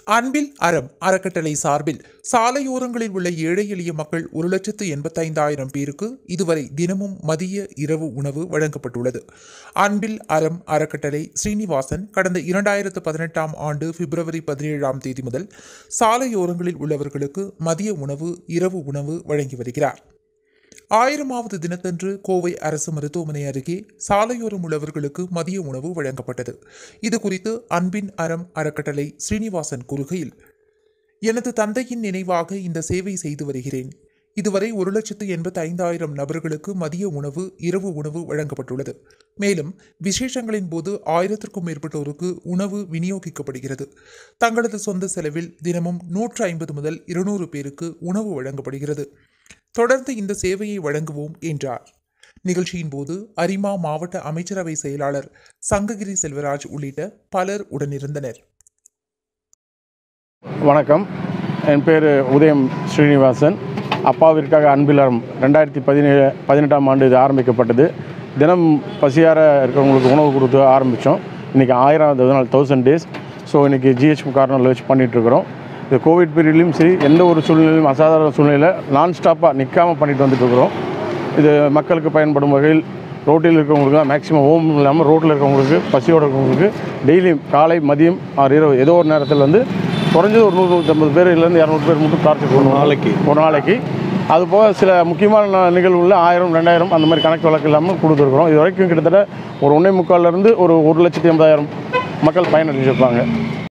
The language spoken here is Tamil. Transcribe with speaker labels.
Speaker 1: அன்பில் அறம் அறக்கட்டளை சார்பில் சாலையோரங்களில் உள்ள ஏழை எளிய மக்கள் ஒரு லட்சத்து எண்பத்தைந்தாயிரம் பேருக்கு இதுவரை தினமும் மதிய இரவு உணவு வழங்கப்பட்டுள்ளது அன்பில் அறம் அறக்கட்டளை ஸ்ரீனிவாசன் கடந்த இரண்டாயிரத்து பதினெட்டாம் ஆண்டு பிப்ரவரி பதினேழாம் தேதி முதல் சாலையோரங்களில் உள்ளவர்களுக்கு மதிய உணவு இரவு உணவு வழங்கி வருகிறார் ஆயிரமாவது தினத்தன்று கோவை அரசு மருத்துவமனை அருகே சாலையோரம் உள்ளவர்களுக்கு மதிய உணவு வழங்கப்பட்டது இது குறித்து அன்பின் அறம் அறக்கட்டளை ஸ்ரீனிவாசன் கூறுகையில் எனது தந்தையின் நினைவாக இந்த சேவை செய்து வருகிறேன் இதுவரை ஒரு லட்சத்து எண்பத்தி ஐந்தாயிரம் நபர்களுக்கு மதிய உணவு இரவு உணவு வழங்கப்பட்டுள்ளது மேலும் விசேஷங்களின் போது ஆயிரத்திற்கும் மேற்பட்டோருக்கு உணவு விநியோகிக்கப்படுகிறது தங்களது சொந்த செலவில் தினமும் நூற்று ஐம்பது முதல் இருநூறு பேருக்கு உணவு வழங்கப்படுகிறது தொடர்ந்து இந்த சேவையை வழங்குவோம் என்றார் நிகழ்ச்சியின் போது அரிமா மாவட்ட அமைச்சரவை செயலாளர் சங்ககிரி செல்வராஜ் உள்ளிட்ட பலர் உடனிருந்தனர்
Speaker 2: வணக்கம் என் பேர் உதயம் ஸ்ரீனிவாசன் அப்பாவிற்காக அன்பிலரம் ரெண்டாயிரத்தி பதினேழு பதினெட்டாம் ஆண்டு இது ஆரம்பிக்கப்பட்டது தினம் பசியார இருக்கிறவங்களுக்கு உணவு கொடுத்து ஆரம்பித்தோம் இன்றைக்கி ஆயிரம் நாள் தௌசண்ட் டேஸ் ஸோ இன்றைக்கி ஜிஹெச் கார்னரில் வச்சு பண்ணிகிட்ருக்குறோம் இது கோவிட் பீரியட்லையும் சரி எந்த ஒரு சூழ்நிலையிலும் அசாதாரண சூழ்நிலையில் நான் ஸ்டாப்பாக நிற்காமல் பண்ணிட்டு வந்துட்டுருக்குறோம் இது மக்களுக்கு பயன்படும் வகையில் ரோட்டில் இருக்கிறவங்களுக்கு மேக்ஸிமம் ஹோம் இல்லாமல் ரோட்டில் இருக்கிறவங்களுக்கு பசியோடு இருக்கிறவங்களுக்கு டெய்லியும் காலை மதியம் ஆறு இரவு ஏதோ ஒரு நேரத்தில் வந்து குறைஞ்சது ஒரு நூறு நூற்றம்பது பேர் இல்லைருந்து இரநூறு பேர் மட்டும் டார்ச்சர் ஒரு நாளைக்கு ஒரு நாளைக்கு அது போக சில முக்கியமான நிகழ்வுகளில் ஆயிரம் ரெண்டாயிரம் அந்த மாதிரி கணக்கு வழக்கு இல்லாமல் கொடுத்துருக்குறோம் இது வரைக்கும் கிட்டத்தட்ட ஒரு ஒன்றே முக்கால்லேருந்து ஒரு ஒரு லட்சத்தி எண்பதாயிரம் மக்கள் பயனடைஞ்சிருப்பாங்க